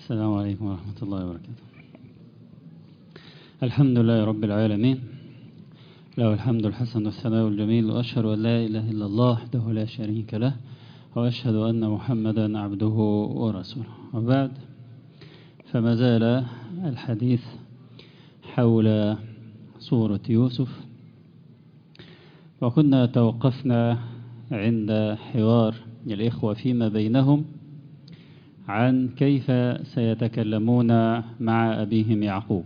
السلام عليكم ورحمة الله وبركاته الحمد لله رب العالمين له الحمد الحسن والثناء الجميل وأشهد أن لا إله إلا الله وحده لا شريك له وأشهد أن محمدا عبده ورسوله وبعد فما زال الحديث حول سورة يوسف وكنا توقفنا عند حوار الإخوة فيما بينهم عن كيف سيتكلمون مع أبيهم يعقوب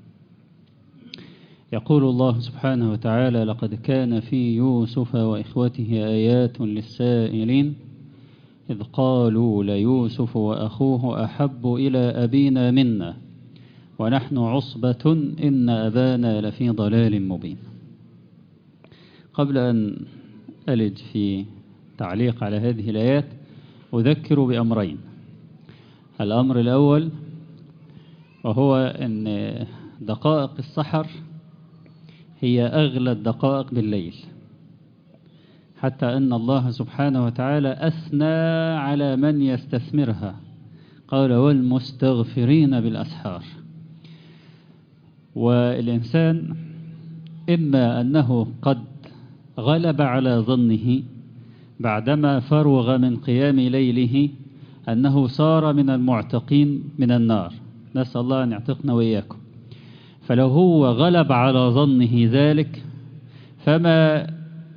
يقول الله سبحانه وتعالى لقد كان في يوسف وإخوته آيات للسائلين إذ قالوا ليوسف وأخوه أحب إلى أبينا منا ونحن عصبة إن أبانا لفي ضلال مبين قبل أن ألج في تعليق على هذه الآيات أذكر بأمرين الأمر الأول وهو أن دقائق السحر هي أغلى الدقائق بالليل حتى أن الله سبحانه وتعالى أثنى على من يستثمرها قال والمستغفرين بالأسحار والإنسان إما أنه قد غلب على ظنه بعدما فرغ من قيام ليله أنه صار من المعتقين من النار نسأل الله أن يعتقنا وإياكم فلو هو غلب على ظنه ذلك فما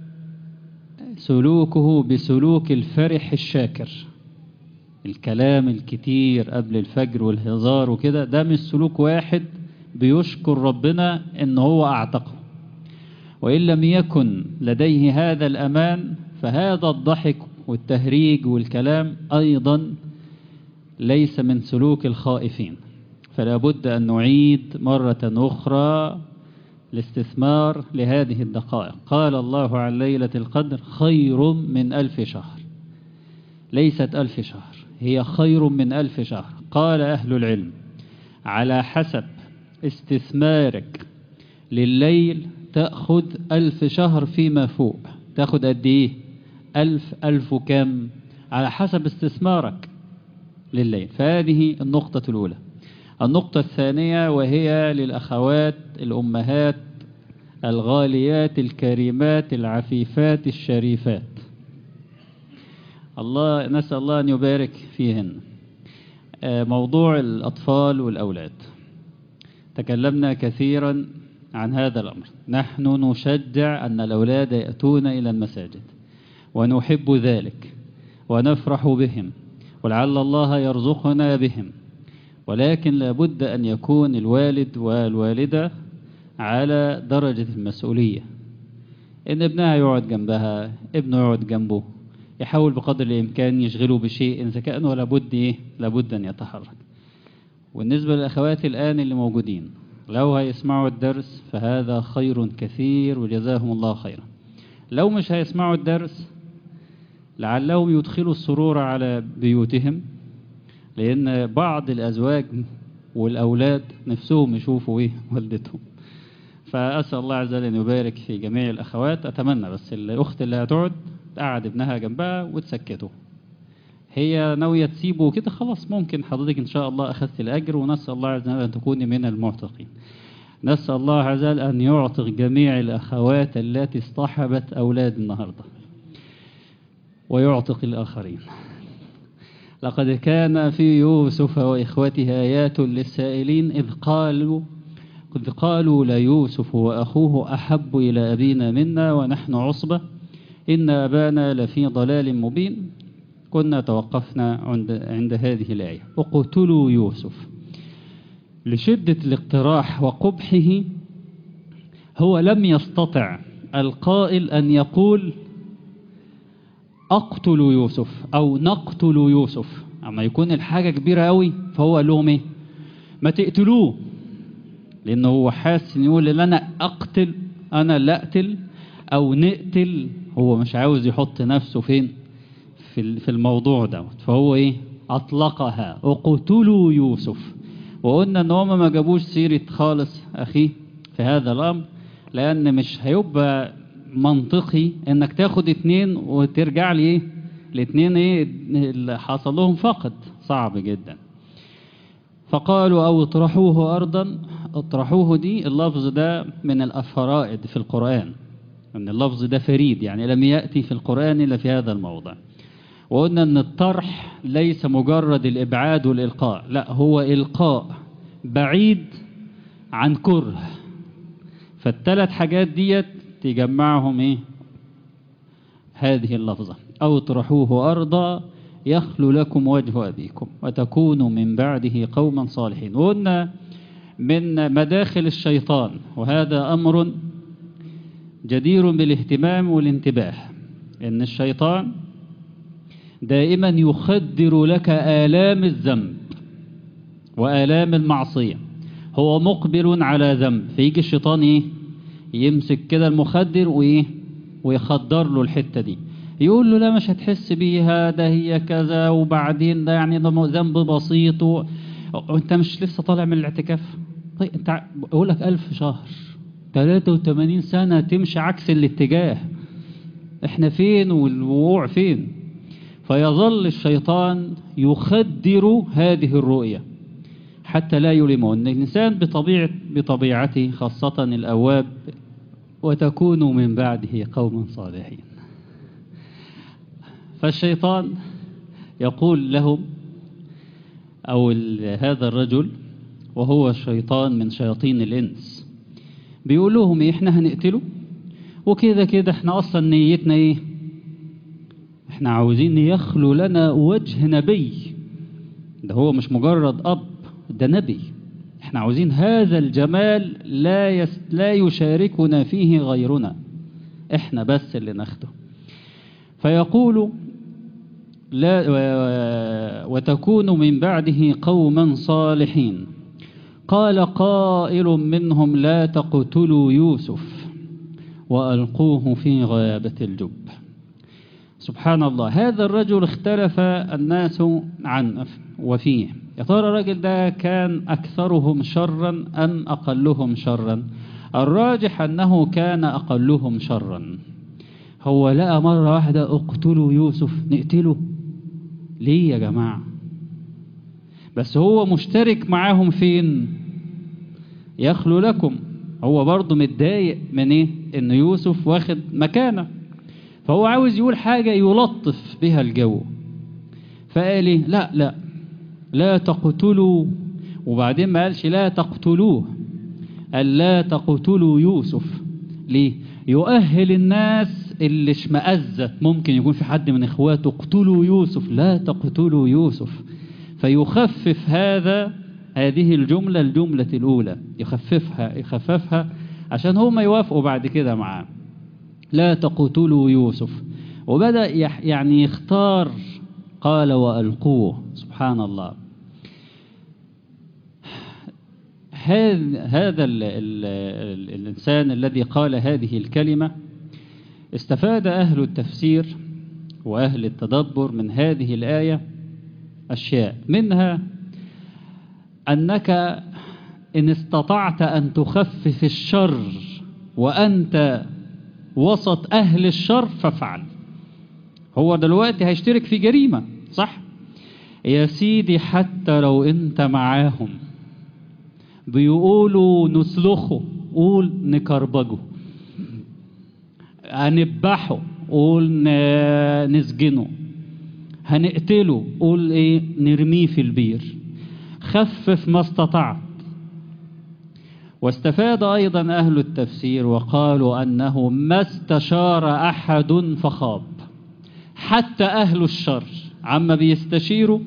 سلوكه بسلوك الفرح الشاكر الكلام الكتير قبل الفجر والهزار وكده ده مش سلوك واحد بيشكر ربنا ان هو اعتقه وإن لم يكن لديه هذا الأمان فهذا الضحك والتهريج والكلام أيضا ليس من سلوك الخائفين فلا بد أن نعيد مرة أخرى الاستثمار لهذه الدقائق قال الله عن ليلة القدر خير من ألف شهر ليست ألف شهر هي خير من ألف شهر قال أهل العلم على حسب استثمارك لليل تأخذ ألف شهر فيما فوق تأخذ قد إيه ألف ألف كم على حسب استثمارك لليل فهذه النقطة الأولى النقطة الثانية وهي للأخوات الأمهات الغاليات الكريمات العفيفات الشريفات الله نسأل الله أن يبارك فيهن موضوع الأطفال والأولاد تكلمنا كثيرا عن هذا الأمر نحن نشجع أن الأولاد يأتون إلى المساجد ونحب ذلك ونفرح بهم ولعل الله يرزقنا بهم ولكن لابد أن يكون الوالد والوالدة على درجة المسؤولية إن ابنها يقعد جنبها ابنه يقعد جنبه يحاول بقدر الإمكان يشغله بشيء إذا كان ولا بد إيه لابد أن يتحرك والنسبة للأخوات الآن اللي موجودين لو هيسمعوا الدرس فهذا خير كثير وجزاهم الله خيرا لو مش هيسمعوا الدرس لعلهم يدخلوا السرور على بيوتهم لأن بعض الأزواج والأولاد نفسهم يشوفوا إيه والدتهم فأسأل الله عز وجل أن يبارك في جميع الأخوات أتمنى بس الأخت اللي هتقعد تقعد ابنها جنبها وتسكته هي ناوية تسيبه كده خلاص ممكن حضرتك إن شاء الله أخذت الأجر ونسأل الله عز وجل أن تكوني من المعتقين نسأل الله عز وجل أن يعتق جميع الأخوات التي اصطحبت أولاد النهاردة ويعتق الآخرين لقد كان في يوسف وإخوته آيات للسائلين إذ قالوا إذ قالوا ليوسف وأخوه أحب إلى أبينا منا ونحن عصبة إن أبانا لفي ضلال مبين كنا توقفنا عند, عند هذه الآية اقتلوا يوسف لشدة الاقتراح وقبحه هو لم يستطع القائل أن يقول أقتل يوسف أو نقتل يوسف أما يكون الحاجة كبيرة أوي فهو قال لهم إيه ما تقتلوه لأنه هو حاسس إن يقول إن أنا أقتل أنا لا أقتل أو نقتل هو مش عاوز يحط نفسه فين في في الموضوع دوت فهو إيه أطلقها اقتلوا يوسف وقلنا إن هما ما جابوش سيرة خالص أخيه في هذا الأمر لأن مش هيبقى منطقي انك تاخد اتنين وترجع لي ايه الاتنين ايه اللي حصل لهم فقد صعب جدا فقالوا أو اطرحوه أرضا اطرحوه دي اللفظ ده من الأفرائد في القرآن أن اللفظ ده فريد يعني لم يأتي في القرآن إلا في هذا الموضع وقلنا أن الطرح ليس مجرد الإبعاد والإلقاء لا هو إلقاء بعيد عن كره فالثلاث حاجات ديت تجمعهم إيه هذه اللفظة أو اطرحوه أرضا يخلو لكم وجه أبيكم وتكونوا من بعده قوما صالحين وقلنا من مداخل الشيطان وهذا أمر جدير بالاهتمام والانتباه إن الشيطان دائما يخدر لك آلام الذنب وآلام المعصية هو مقبل على ذنب فيجي الشيطان إيه يمسك كده المخدر وإيه ويخدر له الحتة دي يقول له لا مش هتحس بيها ده هي كذا وبعدين ده يعني ده ذنب بسيط و... وانت مش لسه طالع من الاعتكاف طيب انت اقول لك ألف شهر 83 سنة تمشي عكس الاتجاه احنا فين والوقوع فين فيظل الشيطان يخدر هذه الرؤية حتى لا يلمه ان الإنسان بطبيعة بطبيعته خاصة الأواب وتكونوا من بعده قوما صالحين فالشيطان يقول لهم أو هذا الرجل وهو الشيطان من شياطين الإنس بيقول لهم إيه إحنا هنقتله وكده كده إحنا أصلا نيتنا إيه إحنا عاوزين يخلو لنا وجه نبي ده هو مش مجرد أب ده نبي إحنا عاوزين هذا الجمال لا, يس لا يشاركنا فيه غيرنا إحنا بس اللي ناخده فيقول لا وتكون من بعده قوما صالحين قال قائل منهم لا تقتلوا يوسف وألقوه في غيابة الجب سبحان الله هذا الرجل اختلف الناس عنه وفيه يا ترى الراجل ده كان أكثرهم شرا أم أقلهم شرا الراجح أنه كان أقلهم شرا هو لقى مرة واحدة اقتلوا يوسف نقتله ليه يا جماعة بس هو مشترك معاهم فين يخلو لكم هو برضه متضايق من ايه ان يوسف واخد مكانه فهو عاوز يقول حاجة يلطف بها الجو فقال ايه لا لا لا تقتلوا وبعدين ما قالش لا تقتلوه قال لا تقتلوا يوسف ليه يؤهل الناس اللي اشمأزت ممكن يكون في حد من اخواته اقتلوا يوسف لا تقتلوا يوسف فيخفف هذا هذه الجملة الجملة الأولى يخففها يخففها عشان هم يوافقوا بعد كده معاه لا تقتلوا يوسف وبدأ يعني يختار قال وألقوه سبحان الله هذا ال ال ال الإنسان الذي قال هذه الكلمة استفاد أهل التفسير وأهل التدبر من هذه الآية أشياء منها أنك إن استطعت أن تخفف الشر وأنت وسط أهل الشر فافعل هو دلوقتي هيشترك في جريمة صح يا سيدي حتى لو أنت معاهم بيقولوا نسلخه قول نكربجه هنذبحه قول نسجنه هنقتله قول ايه نرميه في البير خفف ما استطعت واستفاد أيضا أهل التفسير وقالوا أنه ما استشار أحد فخاب حتى أهل الشر عما بيستشيروا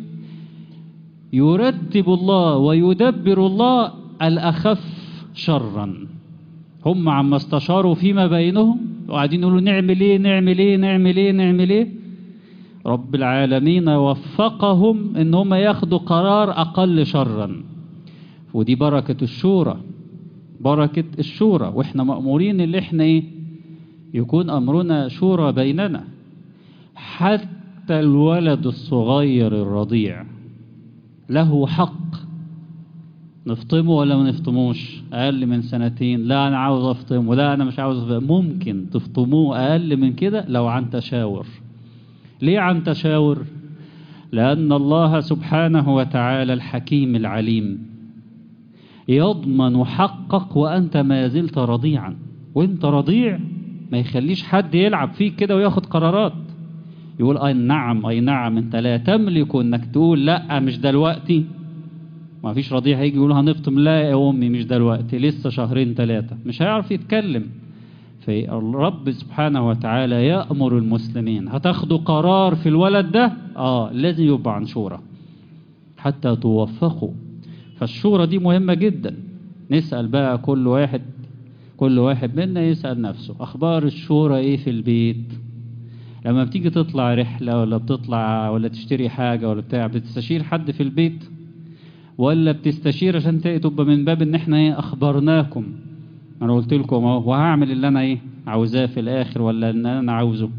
يرتب الله ويدبر الله الأخف شرا هم عما استشاروا فيما بينهم وقاعدين يقولوا نعمل ايه نعمل ايه نعمل ايه نعمل ايه رب العالمين وفقهم ان هم ياخدوا قرار اقل شرا ودي بركة الشورى بركة الشورى واحنا مأمورين اللي احنا ايه يكون امرنا شورى بيننا حتى الولد الصغير الرضيع له حق نفطمه ولا ما نفطموش اقل من سنتين لا انا عاوز افطمه لا انا مش عاوز أفطمه. ممكن تفطموه اقل من كده لو عن تشاور ليه عن تشاور لأن الله سبحانه وتعالى الحكيم العليم يضمن حقك وأنت ما زلت رضيعا وانت رضيع ما يخليش حد يلعب فيك كده وياخد قرارات يقول اي نعم اي نعم انت لا تملك انك تقول لا مش دلوقتي ما فيش رضيع هيجي يقول هنفطم لا يا امي مش دلوقتي لسه شهرين ثلاثة مش هيعرف يتكلم فالرب سبحانه وتعالى يأمر المسلمين هتاخدوا قرار في الولد ده اه لازم يبقى عن شورى حتى توفقوا فالشورى دي مهمة جدا نسأل بقى كل واحد كل واحد منا يسأل نفسه أخبار الشورى إيه في البيت لما بتيجي تطلع رحلة ولا بتطلع ولا تشتري حاجة ولا بتاع بتستشير حد في البيت ولا بتستشير عشان تبقى من باب ان احنا ايه اخبرناكم انا قلت لكم اهو وهعمل اللي انا ايه عاوزاه في الاخر ولا ان انا عاوزه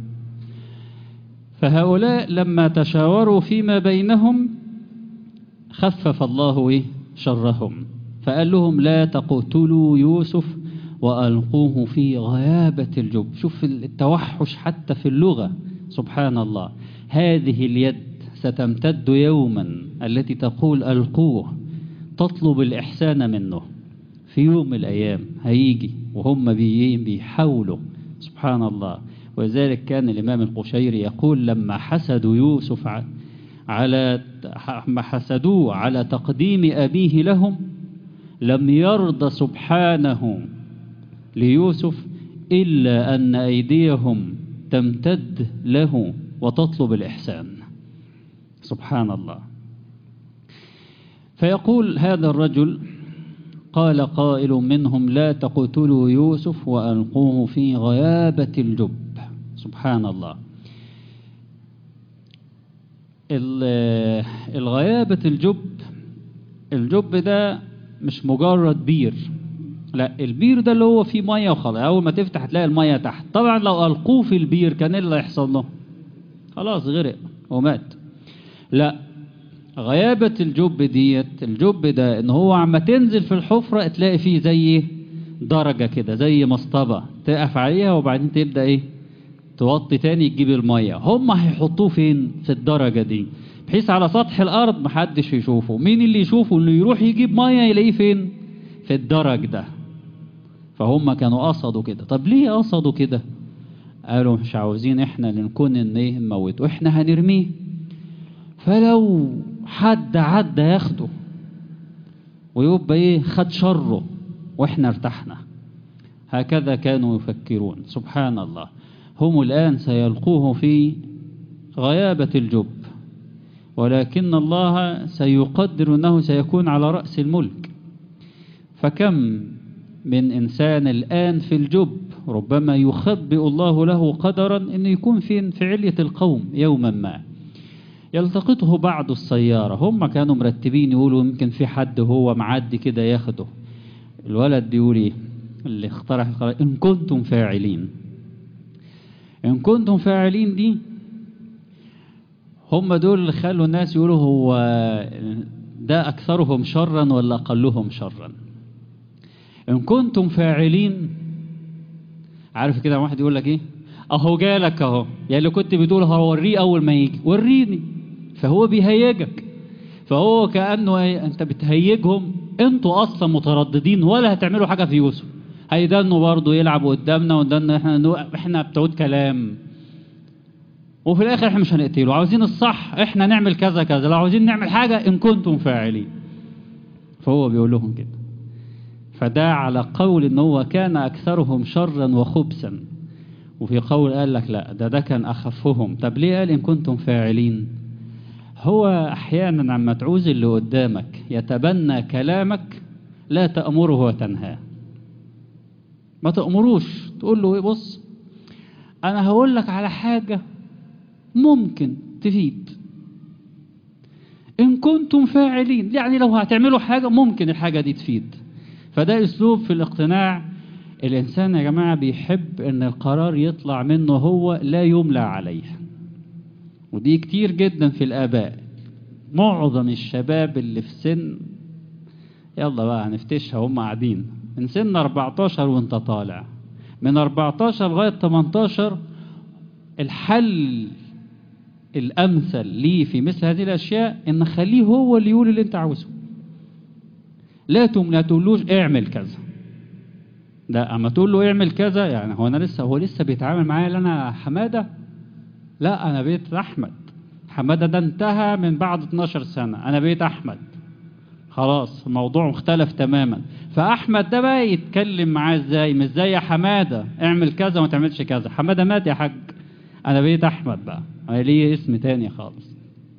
فهؤلاء لما تشاوروا فيما بينهم خفف الله ايه شرهم فقال لهم لا تقتلوا يوسف وألقوه في غيابة الجب شوف التوحش حتى في اللغة سبحان الله هذه اليد ستمتد يوما التي تقول ألقوه تطلب الإحسان منه في يوم من الأيام هيجي وهم بيحاولوا سبحان الله ولذلك كان الإمام القشيري يقول لما حسدوا يوسف على ما حسدوه على تقديم أبيه لهم لم يرضى سبحانه ليوسف إلا أن أيديهم تمتد له وتطلب الإحسان سبحان الله فيقول هذا الرجل قال قائل منهم لا تقتلوا يوسف وألقوه في غيابة الجب سبحان الله الغيابة الجب الجب ده مش مجرد بير لا البير ده اللي هو فيه ميه وخلاص اول ما تفتح تلاقي الميه تحت طبعا لو القوه في البير كان ايه اللي هيحصل له خلاص غرق ومات لا غيابة الجب ديت الجب ده ان هو عما تنزل في الحفرة تلاقي فيه زي درجة كده زي مصطبة تقف عليها وبعدين تبدأ ايه توطي تاني تجيب المية هم هيحطوه فين في الدرجة دي بحيث على سطح الارض محدش يشوفه مين اللي يشوفه انه يروح يجيب مية يلاقيه فين في الدرج ده فهم كانوا قصدوا كده طب ليه قصدوا كده قالوا مش عاوزين احنا اللي نكون ان ايه نموته احنا هنرميه فلو حد عدى ياخده ويبقى ايه خد شره واحنا ارتحنا هكذا كانوا يفكرون سبحان الله هم الآن سيلقوه في غيابة الجب ولكن الله سيقدر أنه سيكون على رأس الملك فكم من إنسان الآن في الجب ربما يخبئ الله له قدرا أنه يكون في في علية القوم يوما ما يلتقطه بعض السيارة هم كانوا مرتبين يقولوا يمكن في حد هو معدي كده ياخده الولد بيقول ايه اللي اخترع القرار إن كنتم فاعلين إن كنتم فاعلين دي هم دول اللي خلوا الناس يقولوا هو ده أكثرهم شرا ولا أقلهم شرا إن كنتم فاعلين عارف كده واحد يقول لك إيه أهو جالك أهو يعني اللي كنت بتقول هوريه أول ما يجي وريني فهو بيهيجك فهو كأنه إيه أنت بتهيجهم أنتوا أصلا مترددين ولا هتعملوا حاجة في يوسف هيدنوا برضه يلعبوا قدامنا ودنا احنا احنا بتعود كلام وفي الاخر احنا مش هنقتله عاوزين الصح احنا نعمل كذا كذا لو عاوزين نعمل حاجة ان كنتم فاعلين فهو بيقول لهم كده فده على قول ان هو كان اكثرهم شرا وخبثا وفي قول قال لك لا ده ده كان اخفهم طب ليه قال ان كنتم فاعلين هو احيانا عما تعوز اللي قدامك يتبنى كلامك لا تأمره وتنهاه ما تأمروش تقول له ايه بص انا هقول لك على حاجة ممكن تفيد ان كنتم فاعلين يعني لو هتعملوا حاجة ممكن الحاجة دي تفيد فده اسلوب في الاقتناع الانسان يا جماعة بيحب ان القرار يطلع منه هو لا يملى عليه ودي كتير جدا في الاباء معظم الشباب اللي في سن يلا بقى هنفتشها هم قاعدين من سن 14 وانت طالع من 14 لغاية 18 الحل الأمثل ليه في مثل هذه الأشياء إن خليه هو اللي يقول اللي أنت عاوزه لا تم لا تقولوش اعمل كذا لا اما تقول له اعمل كذا يعني هو انا لسه هو لسه بيتعامل معايا اللي انا حماده لا انا بقيت احمد حماده ده انتهى من بعد 12 سنه انا بقيت احمد خلاص الموضوع مختلف تماما فاحمد ده بقى يتكلم معاه ازاي مش زي يا حماده اعمل كذا وما تعملش كذا حماده مات يا حاج انا بقيت احمد بقى انا ليه اسم تاني خالص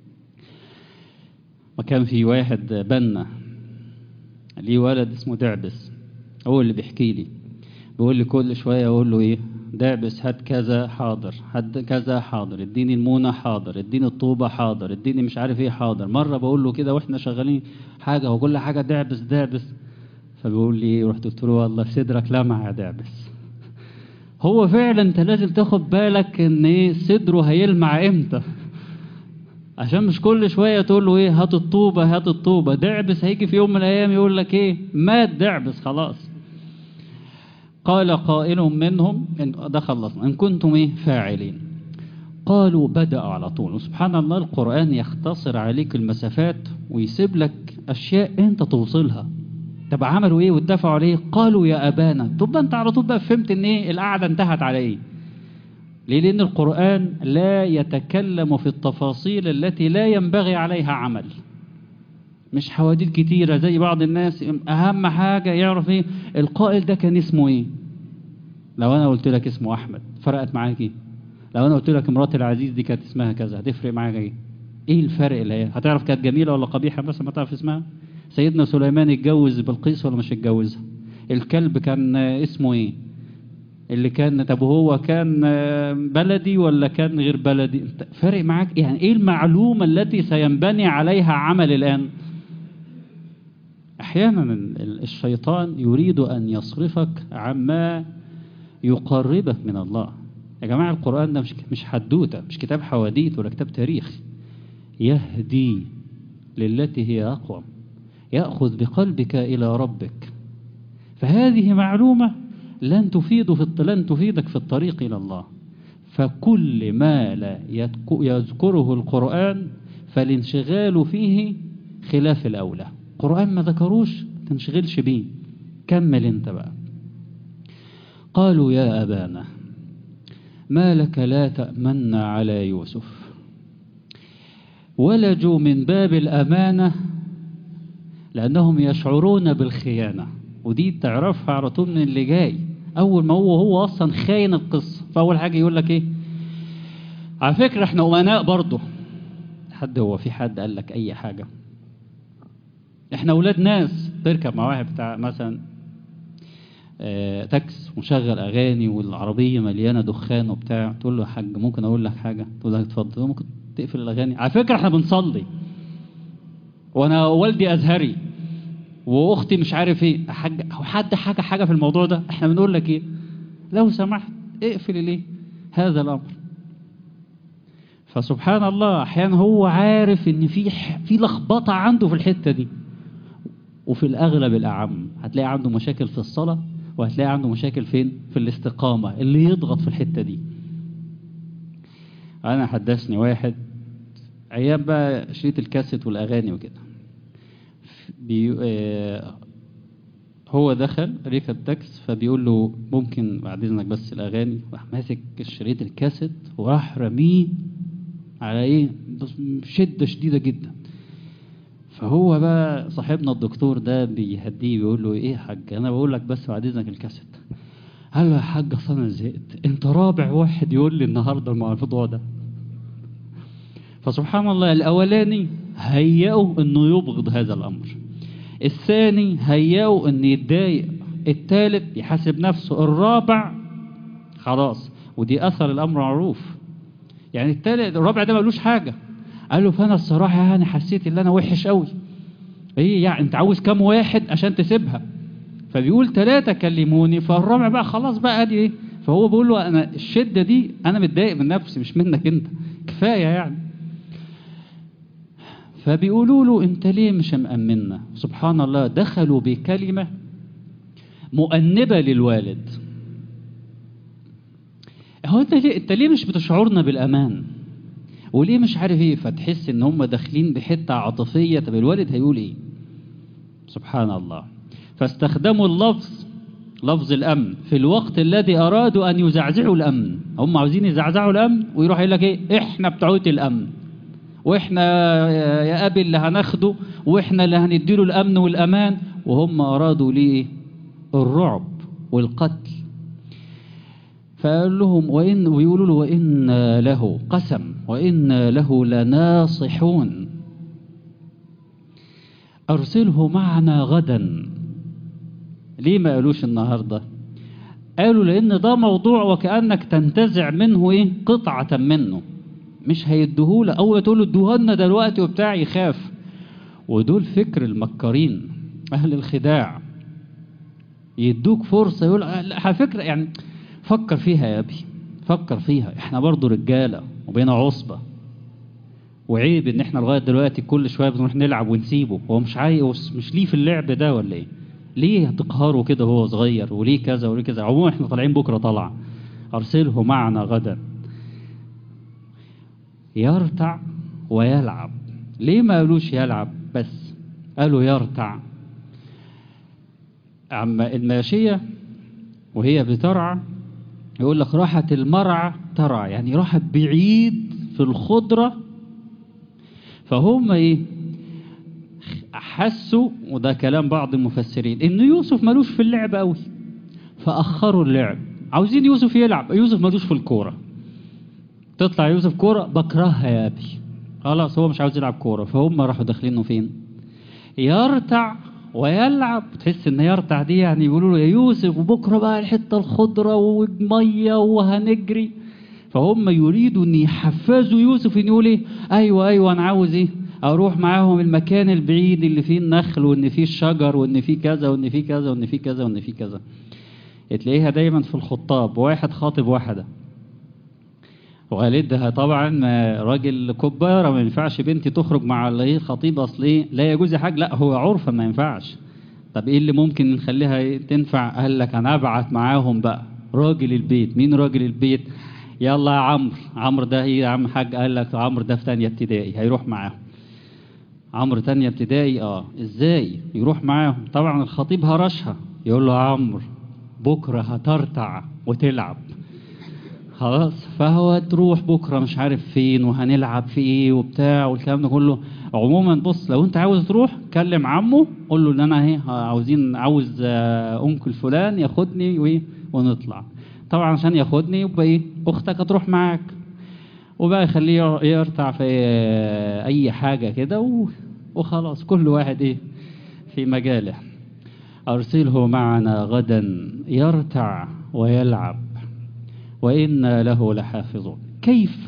وكان في واحد بنا ليه ولد اسمه دعبس هو اللي بيحكي لي بيقول لي كل شويه اقول له ايه دعبس هات كذا حاضر هات كذا حاضر اديني المونه حاضر اديني الطوبه حاضر اديني مش عارف ايه حاضر مره بقول له كده واحنا شغالين حاجه وكل حاجه دعبس دعبس فبيقول لي ايه رحت قلت له والله في صدرك لمع يا دعبس هو فعلا انت لازم تاخد بالك ان ايه صدره هيلمع امتى عشان مش كل شويه تقول له ايه هات الطوبه هات الطوبه دعبس هيجي في يوم من الايام يقول لك ايه مات دعبس خلاص قال قائل منهم إن ده خلصنا إن كنتم إيه فاعلين قالوا بدأوا على طول وسبحان الله القرآن يختصر عليك المسافات ويسيب لك أشياء أنت توصلها طب عملوا إيه واتفقوا عليه قالوا يا أبانا طب أنت على طول بقى فهمت إن إيه القعدة انتهت على إيه ليه لأن القرآن لا يتكلم في التفاصيل التي لا ينبغي عليها عمل مش حواديت كتيرة زي بعض الناس أهم حاجة يعرف إيه القائل ده كان اسمه إيه لو أنا قلت لك اسمه أحمد فرقت معاك إيه لو أنا قلت لك مرات العزيز دي كانت اسمها كذا هتفرق معاك إيه إيه الفرق اللي هي هتعرف كانت جميلة ولا قبيحة مثلا ما تعرف اسمها سيدنا سليمان اتجوز بلقيس ولا مش اتجوزها الكلب كان اسمه إيه اللي كان طب هو كان بلدي ولا كان غير بلدي فرق معاك يعني ايه المعلومة التي سينبني عليها عمل الآن احيانا الشيطان يريد ان يصرفك عما يقربك من الله يا جماعه القران ده مش مش حدوته مش كتاب حواديت ولا كتاب تاريخ يهدي للتي هي اقوم ياخذ بقلبك الى ربك فهذه معلومه لن تفيد في لن تفيدك في الطريق الى الله فكل ما لا يذكره القران فالانشغال فيه خلاف الاولى القرآن ما ذكروش تنشغلش بيه كمل انت بقى قالوا يا أبانا ما لك لا تأمن على يوسف ولجوا من باب الأمانة لأنهم يشعرون بالخيانة ودي تعرفها على طول من اللي جاي أول ما هو هو أصلا خاين القصة فأول حاجة يقول لك إيه على فكرة إحنا أمناء برضه حد هو في حد قال لك أي حاجة احنا اولاد ناس تركب مع واحد بتاع مثلا اه تاكس ومشغل اغاني والعربيه مليانه دخان وبتاع تقول له يا حاج ممكن اقول لك حاجه تقول له اتفضل ممكن تقفل الاغاني على فكره احنا بنصلي وانا والدي ازهري واختي مش عارف ايه حاج او حد حاجه حاجه في الموضوع ده احنا بنقول لك ايه لو سمحت اقفل ليه هذا الامر فسبحان الله احيانا هو عارف ان في في لخبطه عنده في الحته دي وفي الأغلب الأعم هتلاقي عنده مشاكل في الصلاة وهتلاقي عنده مشاكل فين في الاستقامة اللي يضغط في الحتة دي أنا حدثني واحد أيام بقى شريط الكاسيت والأغاني وكده بي... آه هو دخل ركب تاكس فبيقول له ممكن بعد إذنك بس الأغاني راح ماسك شريط الكاسيت وراح رميه على إيه بشدة شديدة جدا فهو بقى صاحبنا الدكتور ده بيهديه بيقول له ايه يا حاج انا بقول لك بس بعد اذنك الكاسيت قال له يا حاج اصل انا زهقت انت رابع واحد يقول لي النهارده مع الموضوع ده فسبحان الله الاولاني هيئوا انه يبغض هذا الامر الثاني هيئوا انه يتضايق الثالث يحاسب نفسه الرابع خلاص ودي اثر الامر معروف يعني الثالث الرابع ده ملوش حاجه قال له فانا الصراحه يعني حسيت ان انا وحش قوي ايه يعني انت عاوز كام واحد عشان تسيبها فبيقول ثلاثة كلموني فالرابع بقى خلاص بقى ادي ايه فهو بيقول له انا الشدة دي انا متضايق من نفسي مش منك انت كفاية يعني فبيقولوا له انت ليه مش مأمنا سبحان الله دخلوا بكلمة مؤنبة للوالد هو انت ليه انت ليه مش بتشعرنا بالامان وليه مش عارف ايه فتحس ان هم داخلين بحته عاطفيه طب الوالد هيقول ايه سبحان الله فاستخدموا اللفظ لفظ الامن في الوقت الذي ارادوا ان يزعزعوا الامن هم عاوزين يزعزعوا الامن ويروح يقول لك ايه احنا بتوعيه الامن واحنا يا ابي اللي هناخده واحنا اللي هنديله الامن والامان وهم ارادوا ليه إيه؟ الرعب والقتل فقال لهم وإن ويقولوا له وإن له قسم وإن له لناصحون أرسله معنا غدا ليه ما قالوش النهاردة قالوا لأن ده موضوع وكأنك تنتزع منه إيه قطعة منه مش هيديهوله أول تقول له ادوهولنا دلوقتي وبتاع يخاف ودول فكر المكارين أهل الخداع يدوك فرصة يقول على فكرة يعني فكر فيها يا ابي فكر فيها احنا برضو رجالة وبينا عصبة وعيب ان احنا لغاية دلوقتي كل شوية بنروح نلعب ونسيبه هو مش عايز مش ليه في اللعب ده ولا ايه ليه تقهره كده وهو صغير وليه كذا وليه كذا عموما احنا طالعين بكرة طلع ارسله معنا غدا يرتع ويلعب ليه ما قالوش يلعب بس قالوا يرتع أما الماشية وهي بترعى يقول لك راحت المرعى ترعى يعني راحت بعيد في الخضرة فهم ايه حسوا وده كلام بعض المفسرين ان يوسف ملوش في اللعب قوي فاخروا اللعب عاوزين يوسف يلعب يوسف ملوش في الكوره تطلع يوسف كوره بكرهها يا ابي خلاص هو مش عاوز يلعب كوره فهم راحوا داخلينه فين يرتع ويلعب تحس ان يرتع دي يعني يقولوا له يا يوسف وبكره بقى الحته الخضراء وميه وهنجري فهم يريدوا ان يحفزوا يوسف ان يقول ايه ايوه ايوه انا عاوز ايه اروح معاهم المكان البعيد اللي فيه النخل وان فيه الشجر وان فيه كذا وان فيه كذا وان فيه كذا وان فيه كذا تلاقيها دايما في الخطاب واحد خاطب واحده والدها طبعا ما راجل كبارة ما ينفعش بنتي تخرج مع الايه خطيب اصل ايه لا يجوز حاجه لا هو عرفا ما ينفعش طب ايه اللي ممكن نخليها إيه تنفع قال لك انا ابعت معاهم بقى راجل البيت مين راجل البيت يلا يا عمرو عمرو ده ايه يا عم حاج قال لك عمرو ده في ثانيه ابتدائي هيروح معاهم عمرو ثانيه ابتدائي اه ازاي يروح معاهم طبعا الخطيب هرشها يقول له عمرو بكره هترتع وتلعب خلاص فهو تروح بكره مش عارف فين وهنلعب في ايه وبتاع والكلام ده كله عموما بص لو انت عاوز تروح كلم عمه قول له ان انا اهي عاوزين عاوز آه انكل فلان ياخدني وايه ونطلع طبعا عشان ياخدني يبقى ايه اختك هتروح معاك وبقى يخليه يرتع في آه اي حاجه كده وخلاص كل واحد ايه في مجاله ارسله معنا غدا يرتع ويلعب وإنا له لحافظون كيف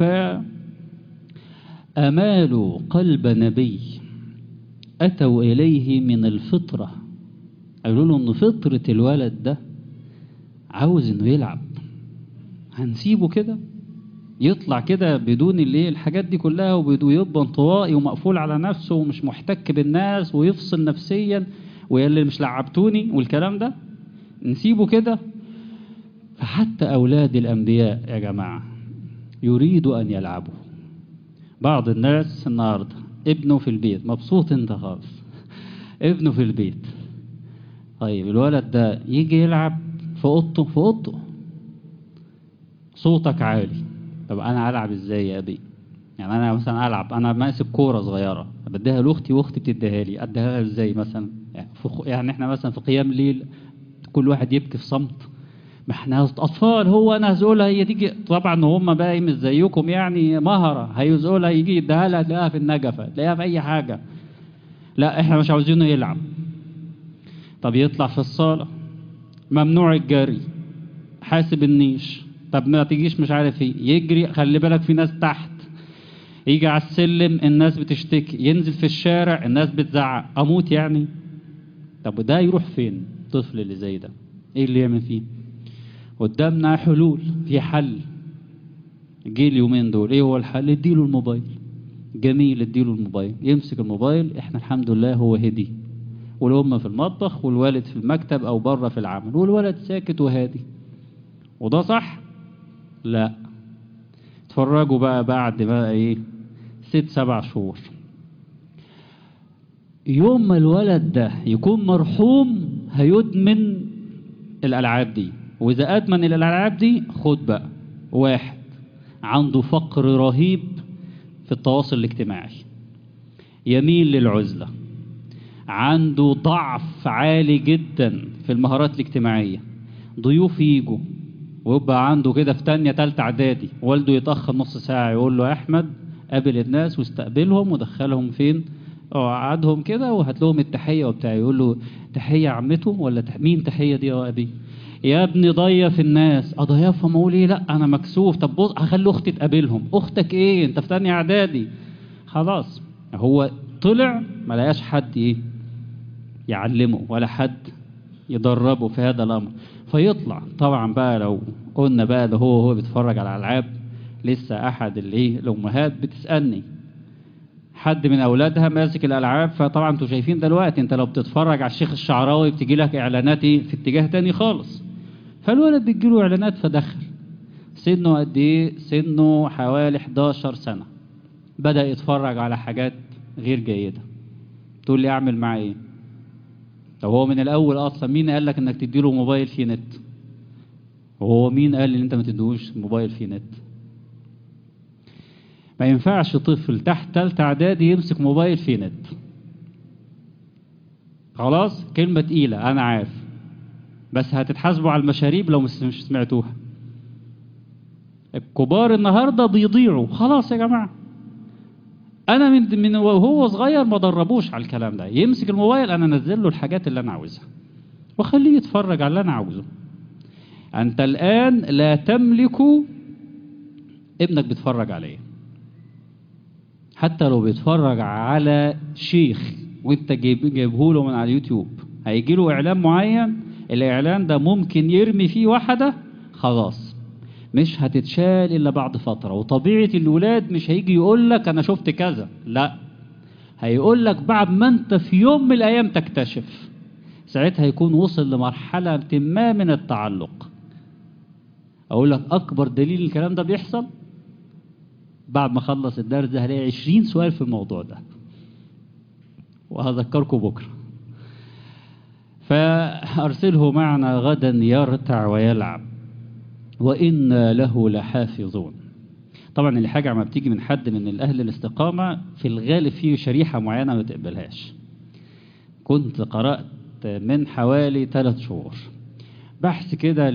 أمال قلب نبي أتوا إليه من الفطرة قالوا له إن فطرة الولد ده عاوز إنه يلعب هنسيبه كده يطلع كده بدون اللي الحاجات دي كلها ويبقى انطوائي ومقفول على نفسه ومش محتك بالناس ويفصل نفسيا ويلي مش لعبتوني والكلام ده نسيبه كده فحتى أولاد الأنبياء يا جماعة يريد أن يلعبوا بعض الناس النهاردة ابنه في البيت مبسوط انت خالص ابنه في البيت طيب الولد ده يجي يلعب في اوضته في اوضته صوتك عالي طب انا العب ازاي يا ابي يعني انا مثلا العب انا ماسك كوره صغيره بديها لاختي واختي بتديها لي اديها لها ازاي مثلا يعني, يعني احنا مثلا في قيام الليل كل واحد يبكي في صمت ما احنا اطفال هو انا هزقولها هي تيجي طبعا هم بقى مش زيكم يعني مهره هيزقولها يجي يديها لها تلاقيها في النجفه تلاقيها في اي حاجه لا احنا مش عاوزينه يلعب طب يطلع في الصاله ممنوع الجري حاسب النيش طب ما تجيش مش عارف ايه يجري خلي بالك في ناس تحت يجي على السلم الناس بتشتكي ينزل في الشارع الناس بتزعق اموت يعني طب وده يروح فين الطفل اللي زي ده ايه اللي يعمل فيه قدامنا حلول في حل جه اليومين دول ايه هو الحل اديله الموبايل جميل اديله الموبايل يمسك الموبايل احنا الحمد لله هو هدي والام في المطبخ والوالد في المكتب او بره في العمل والولد ساكت وهادي وده صح لا اتفرجوا بقى بعد بقى ايه ست سبع شهور يوم ما الولد ده يكون مرحوم هيدمن الألعاب دي وإذا أدمن الألعاب دي خد بقى واحد عنده فقر رهيب في التواصل الاجتماعي يميل للعزلة عنده ضعف عالي جدا في المهارات الاجتماعية ضيوف يجوا ويبقى عنده كده في تانية تالتة اعدادي والده يتأخر نص ساعة يقول له يا أحمد قابل الناس واستقبلهم ودخلهم فين قعدهم كده وهات لهم التحية وبتاع يقول له تحية عمته ولا تح... مين تحية دي يا أبي يا ابني ضيف الناس اضيفهم اقول ايه لا انا مكسوف طب بص هخلي اختي تقابلهم اختك ايه انت في تانية اعدادي خلاص هو طلع ما لقاش حد ايه يعلمه ولا حد يدربه في هذا الامر فيطلع طبعا بقى لو قلنا بقى ده هو هو بيتفرج على الالعاب لسه احد الايه الامهات بتسالني حد من اولادها ماسك الالعاب فطبعا انتوا شايفين دلوقتي انت لو بتتفرج على الشيخ الشعراوي بتجي لك اعلانات ايه في اتجاه تاني خالص فالولد بتجي له اعلانات فدخل سنه قد ايه سنه حوالي 11 سنه بدا يتفرج على حاجات غير جيده تقول لي اعمل معاه ايه طب هو من الاول اصلا مين قال لك انك تديله موبايل فيه نت وهو مين قال ان انت ما تديهوش موبايل فيه نت ما ينفعش طفل تحت تالتة اعدادي يمسك موبايل فيه نت خلاص كلمة تقيلة انا عارف بس هتتحاسبوا على المشاريب لو مش سمعتوها الكبار النهاردة بيضيعوا خلاص يا جماعة انا من من وهو صغير ما دربوش على الكلام ده يمسك الموبايل انا انزل له الحاجات اللي انا عاوزها واخليه يتفرج على اللي انا عاوزه انت الان لا تملك ابنك بيتفرج عليه حتى لو بيتفرج على شيخ وانت جايب جايبه له من على اليوتيوب هيجي له اعلان معين الاعلان ده ممكن يرمي فيه واحده خلاص مش هتتشال الا بعد فتره وطبيعه الولاد مش هيجي يقول لك انا شفت كذا لا هيقول لك بعد ما انت في يوم من الايام تكتشف ساعتها هيكون وصل لمرحله ما من التعلق اقول لك اكبر دليل الكلام ده بيحصل بعد ما اخلص الدرس ده هلاقي 20 سؤال في الموضوع ده وهذكركم بكره فارسله معنا غدا يرتع ويلعب وإنا له لحافظون طبعا الحاجة ما بتيجي من حد من الأهل الاستقامة في الغالب فيه شريحة معينة ما تقبلهاش كنت قرأت من حوالي ثلاث شهور بحث كده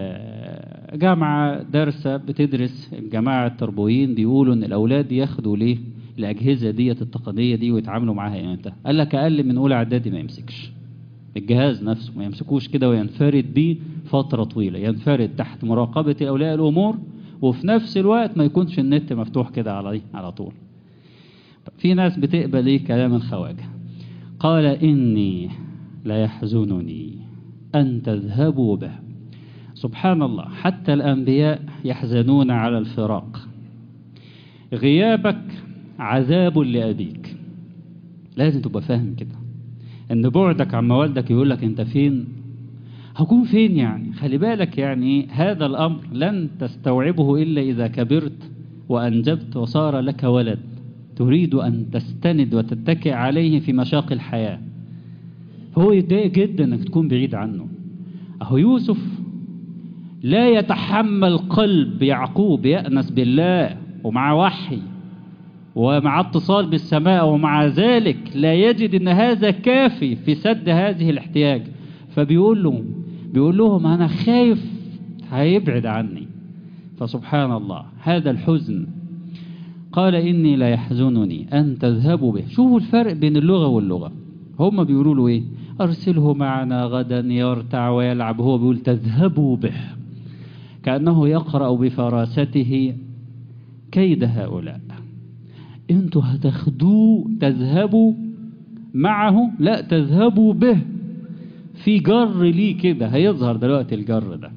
لجامعة دارسة بتدرس الجماعة التربويين بيقولوا ان الاولاد ياخدوا ليه الاجهزة ديت التقنية دي ويتعاملوا معاها امتى قال لك اقل من اولى اعدادي ما يمسكش الجهاز نفسه ما يمسكوش كده وينفرد بيه فترة طويلة ينفرد تحت مراقبة أولياء الأمور وفي نفس الوقت ما يكونش النت مفتوح كده على على طول في ناس بتقبل ايه كلام الخواجة قال إني لا يحزنني أن تذهبوا به سبحان الله حتى الأنبياء يحزنون على الفراق غيابك عذاب لأبيك لازم تبقى فاهم كده ان بعدك عن والدك يقول لك انت فين هكون فين يعني خلي بالك يعني هذا الامر لن تستوعبه الا اذا كبرت وانجبت وصار لك ولد تريد ان تستند وتتكئ عليه في مشاق الحياه هو يتضايق جدا انك تكون بعيد عنه اهو يوسف لا يتحمل قلب يعقوب يأنس بالله ومع وحي ومع اتصال بالسماء ومع ذلك لا يجد ان هذا كافي في سد هذه الاحتياج فبيقول لهم بيقول لهم انا خايف هيبعد عني فسبحان الله هذا الحزن قال اني لا يحزنني ان تذهبوا به شوفوا الفرق بين اللغه واللغه هم بيقولوا له ايه ارسله معنا غدا يرتع ويلعب هو بيقول تذهبوا به كانه يقرا بفراسته كيد هؤلاء انتوا هتاخدوه تذهبوا معه لا تذهبوا به في جر ليه كده هيظهر دلوقتي الجر ده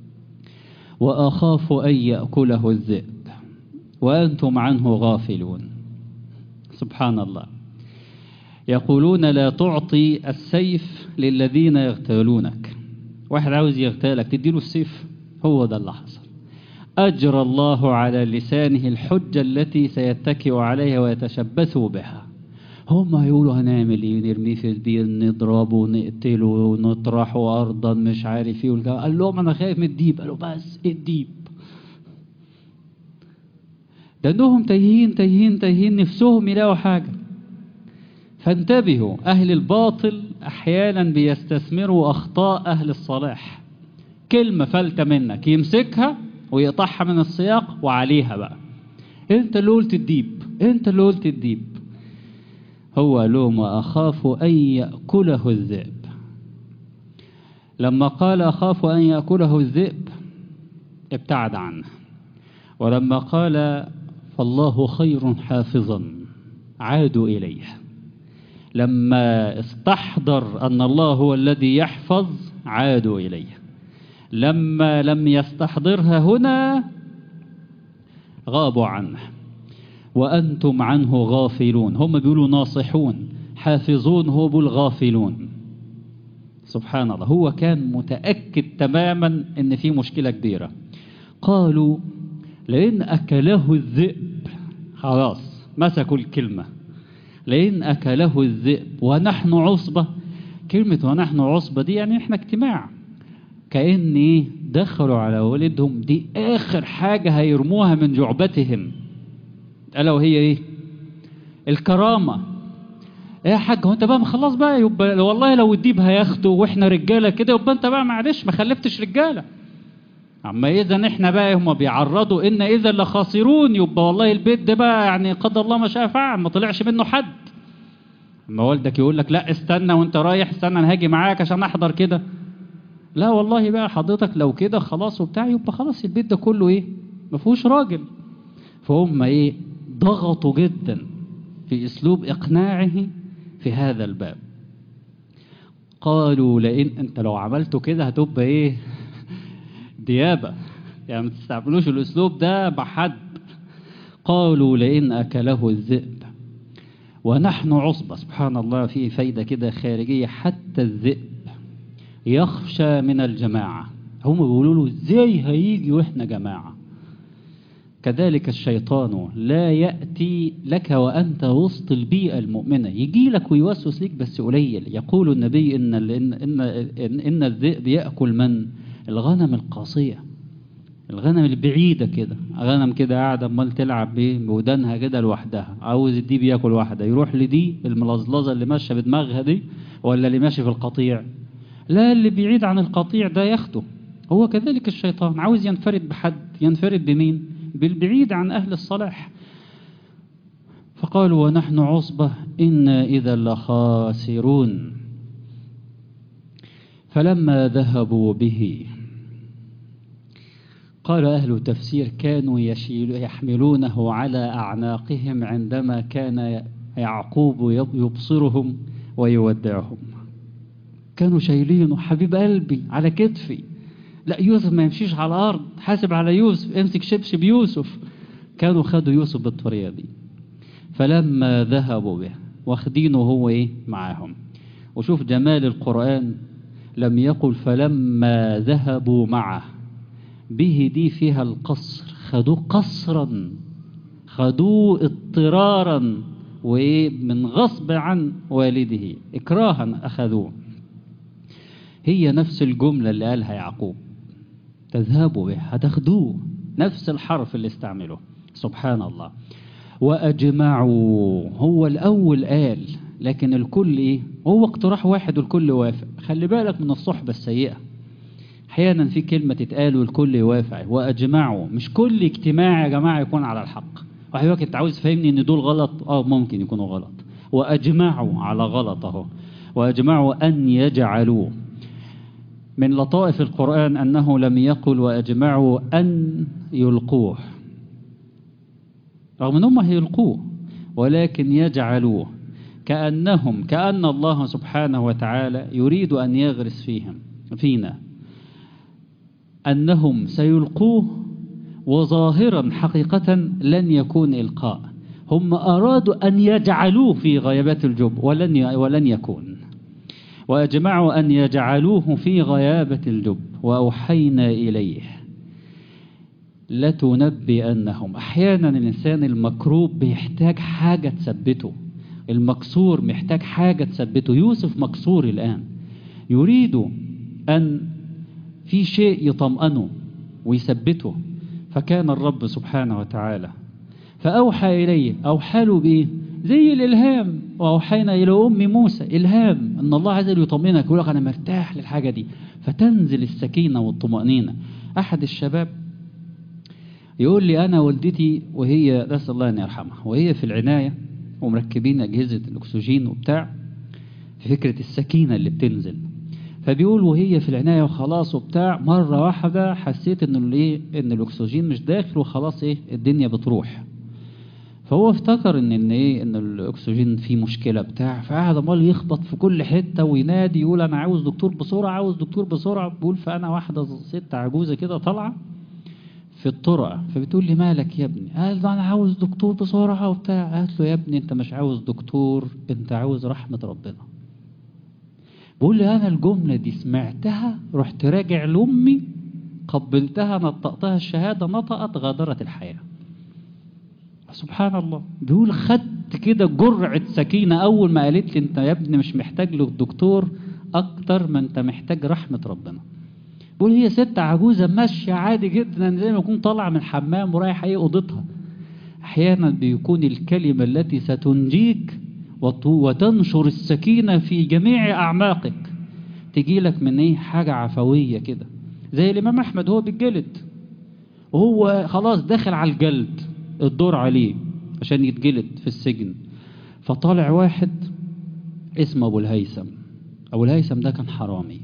وأخاف أن يأكله الذئب وأنتم عنه غافلون سبحان الله يقولون لا تعطي السيف للذين يغتالونك واحد عاوز يغتالك تديله السيف هو ده اللي حصل أجرى الله على لسانه الحجة التي سيتكئ عليها ويتشبث بها هم هيقولوا هنعمل ايه نرميه في البير نضربه نقتله نطرحه أرضا مش عارف ايه والجو. قال لهم أنا خايف من الديب قالوا بس ايه الديب لأنهم تايهين تايهين تايهين نفسهم يلاقوا حاجة فانتبهوا أهل الباطل أحيانا بيستثمروا أخطاء أهل الصلاح كلمة فلتة منك يمسكها ويقطعها من السياق وعليها بقى انت اللي قلت الديب انت اللي قلت الديب هو قال لهم وأخاف أن يأكله الذئب لما قال أخاف أن يأكله الذئب ابتعد عنه ولما قال فالله خير حافظا عادوا إليه لما استحضر أن الله هو الذي يحفظ عادوا إليه لما لم يستحضرها هنا غابوا عنه وأنتم عنه غافلون هم بيقولوا ناصحون حافظون هو بيقول غافلون سبحان الله هو كان متأكد تماما ان في مشكلة كبيرة قالوا لئن أكله الذئب خلاص مسكوا الكلمة لئن أكله الذئب ونحن عصبة كلمة ونحن عصبة دي يعني احنا اجتماع كأن ايه دخلوا على والدهم دي آخر حاجة هيرموها من جعبتهم ألا وهي ايه الكرامة ايه يا حاج هو انت بقى خلاص بقى يبقى والله لو الديب هياخده واحنا رجاله كده يبقى انت بقى معلش ما خلفتش رجاله اما اذا احنا بقى هم بيعرضوا ان اذا لخاسرون يبقى والله البيت ده بقى يعني قدر الله ما شاء فعل ما طلعش منه حد اما والدك يقول لك لا استنى وانت رايح استنى انا هاجي معاك عشان احضر كده لا والله بقى حضرتك لو كده خلاص وبتاع يبقى خلاص البيت ده كله ايه ما فيهوش راجل فهم ايه ضغطوا جدا في اسلوب اقناعه في هذا الباب قالوا لئن انت لو عملته كده هتبقى ايه ديابة يعني ما تستعملوش الاسلوب ده بحد قالوا لئن اكله الذئب ونحن عصبة سبحان الله في فايدة كده خارجية حتى الذئب يخشى من الجماعة هم بيقولوا له ازاي هيجي واحنا جماعة كذلك الشيطان لا يأتي لك وأنت وسط البيئة المؤمنة يجي لك ويوسوس لك بس قليل يقول النبي إن, إن, إن, إن, إن الذئب يأكل من الغنم القاصية الغنم البعيدة كده غنم كده قاعدة امال تلعب بيه بودانها كده لوحدها عاوز الديب ياكل واحدة يروح لدي الملظلظة اللي ماشية بدماغها دي ولا اللي ماشي في القطيع لا اللي بعيد عن القطيع ده ياخده هو كذلك الشيطان عاوز ينفرد بحد ينفرد بمين بالبعيد عن أهل الصلاح فقالوا ونحن عصبة إنا إذا لخاسرون فلما ذهبوا به قال أهل التفسير كانوا يشيل يحملونه على أعناقهم عندما كان يعقوب يبصرهم ويودعهم كانوا شايلينه حبيب قلبي على كتفي لا يوسف ما يمشيش على الأرض حاسب على يوسف امسك شبشب يوسف كانوا خدوا يوسف بالطريقة دي فلما ذهبوا به واخدينه هو ايه معاهم وشوف جمال القرآن لم يقل فلما ذهبوا معه به دي فيها القصر خدوه قصرا خدوه اضطرارا وايه من غصب عن والده اكراها اخذوه هي نفس الجملة اللي قالها يعقوب تذهبوا به هتاخدوه نفس الحرف اللي استعمله سبحان الله وأجمعوا هو الأول قال لكن الكل إيه هو اقتراح واحد والكل وافق خلي بالك من الصحبة السيئة أحيانا في كلمة تتقال والكل يوافق وأجمعوا مش كل اجتماع يا جماعة يكون على الحق واحد يقول أنت عاوز تفهمني إن دول غلط آه ممكن يكونوا غلط وأجمعوا على غلط أهو وأجمعوا أن يجعلوه من لطائف القرآن أنه لم يقل وأجمعوا أن يلقوه رغم أنهم هيلقوه ولكن يجعلوه كأنهم كأن الله سبحانه وتعالى يريد أن يغرس فيهم فينا أنهم سيلقوه وظاهرا حقيقة لن يكون إلقاء هم أرادوا أن يجعلوه في غيابات الجب ولن ولن يكون وأجمعوا أن يجعلوه في غيابة الجب وأوحينا إليه لتنبئنهم أحيانا الإنسان المكروب بيحتاج حاجة تثبته المكسور محتاج حاجة تثبته يوسف مكسور الآن يريد أن في شيء يطمئنه ويثبته فكان الرب سبحانه وتعالى فأوحى إليه أوحى له بإيه زي الإلهام وأوحينا إلى أم موسى إلهام أن الله عز وجل يطمئنك يقول لك أنا مرتاح للحاجة دي فتنزل السكينة والطمأنينة أحد الشباب يقول لي أنا والدتي وهي نسأل الله أن يرحمها وهي في العناية ومركبين أجهزة الأكسجين وبتاع في فكرة السكينة اللي بتنزل فبيقول وهي في العناية وخلاص وبتاع مرة واحدة حسيت إن الإيه إن الأكسجين مش داخل وخلاص إيه الدنيا بتروح فهو افتكر ان ان ايه ان الاكسجين فيه مشكله بتاع فقعد امال يخبط في كل حته وينادي يقول انا عاوز دكتور بسرعه عاوز دكتور بسرعه بيقول فانا واحده ست عجوزه كده طالعه في الطرق فبتقول لي مالك يا ابني قال له انا عاوز دكتور بسرعه وبتاع قالت له يا ابني انت مش عاوز دكتور انت عاوز رحمه ربنا بقول لي انا الجمله دي سمعتها رحت راجع لامي قبلتها نطقتها الشهاده نطقت غادرت الحياه سبحان الله بيقول خدت كده جرعة سكينة أول ما قالت لي أنت يا ابني مش محتاج له دكتور أكتر ما أنت محتاج رحمة ربنا بيقول هي ست عجوزة ماشية عادي جدا زي ما يكون طالعة من الحمام ورايح أي أوضتها أحيانا بيكون الكلمة التي ستنجيك وتنشر السكينة في جميع أعماقك تجي لك من إيه حاجة عفوية كده زي الإمام أحمد هو بالجلد وهو خلاص داخل على الجلد الدور عليه عشان يتجلد في السجن فطالع واحد اسمه أبو الهيثم أبو الهيثم ده كان حرامي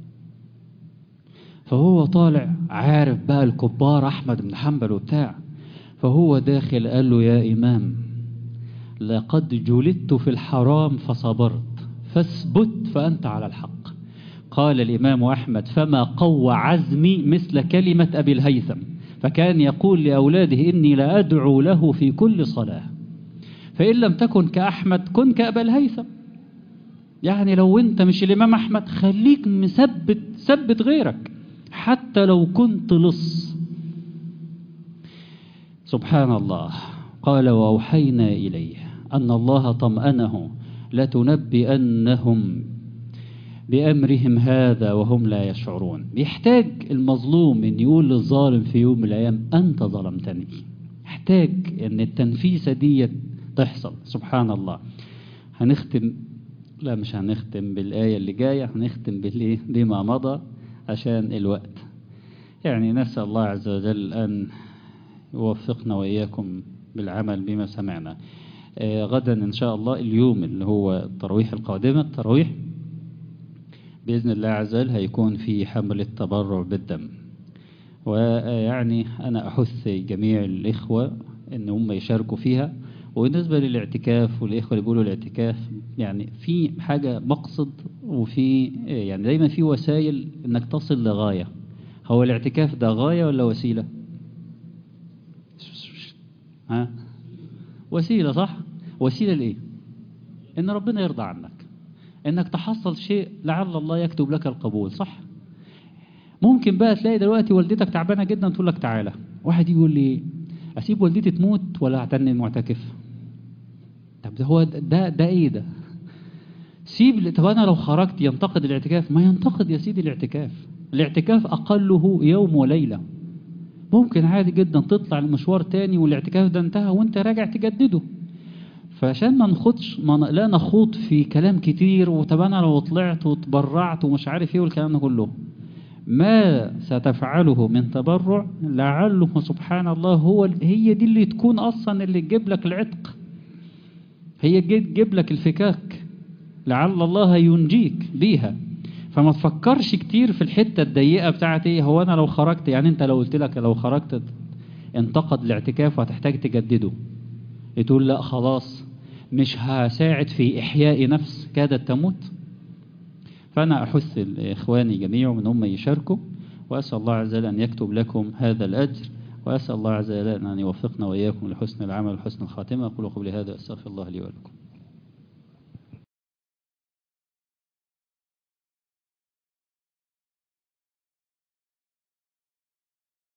فهو طالع عارف بقى الكبار أحمد بن حنبل وبتاع فهو داخل قال له يا إمام لقد جلدت في الحرام فصبرت فاثبت فأنت على الحق قال الإمام أحمد فما قوى عزمي مثل كلمة أبي الهيثم فكان يقول لأولاده إني لا أدعو له في كل صلاة فإن لم تكن كأحمد كن كأبا الهيثم يعني لو أنت مش الإمام أحمد خليك مثبت ثبت غيرك حتى لو كنت لص سبحان الله قال وأوحينا إليه أن الله طمأنه لتنبئنهم بأمرهم هذا وهم لا يشعرون بيحتاج المظلوم أن يقول للظالم في يوم من الأيام أنت ظلمتني يحتاج أن التنفيسة دي تحصل سبحان الله هنختم لا مش هنختم بالآية اللي جاية هنختم بالإيه بما مضى عشان الوقت يعني نسأل الله عز وجل أن يوفقنا وإياكم بالعمل بما سمعنا آه غدا إن شاء الله اليوم اللي هو الترويح القادمة الترويح بإذن الله عز وجل هيكون في حملة تبرع بالدم ويعني أنا أحث جميع الإخوة إن هم يشاركوا فيها وبالنسبة للاعتكاف والإخوة اللي بيقولوا الاعتكاف يعني في حاجة مقصد وفي يعني دايما في وسائل إنك تصل لغاية هو الاعتكاف ده غاية ولا وسيلة؟ ها؟ وسيلة صح؟ وسيلة لإيه؟ إن ربنا يرضى عنك انك تحصل شيء لعل الله يكتب لك القبول صح ممكن بقى تلاقي دلوقتي والدتك تعبانه جدا تقول لك تعالى واحد يقول لي اسيب والدتي تموت ولا اعتني المعتكف طب ده هو ده ده ايه ده سيب طب انا لو خرجت ينتقد الاعتكاف ما ينتقد يا سيدي الاعتكاف الاعتكاف اقله يوم وليله ممكن عادي جدا تطلع المشوار تاني والاعتكاف ده انتهى وانت راجع تجدده فعشان ما نخدش ما لا نخوض في كلام كتير وطب انا لو طلعت وتبرعت ومش عارف ايه والكلام ده كله ما ستفعله من تبرع لعله سبحان الله هو هي دي اللي تكون اصلا اللي تجيب لك العتق هي تجيب لك الفكاك لعل الله ينجيك بيها فما تفكرش كتير في الحته الضيقه بتاعت ايه هو انا لو خرجت يعني انت لو قلت لك لو خرجت انتقد الاعتكاف وهتحتاج تجدده تقول لا خلاص مش هساعد في إحياء نفس كادت تموت فأنا أحث إخواني جميعهم أن هم يشاركوا وأسأل الله عز وجل أن يكتب لكم هذا الأجر وأسأل الله عز وجل أن يوفقنا وإياكم لحسن العمل وحسن الخاتمة أقول قبل هذا أستغفر الله لي ولكم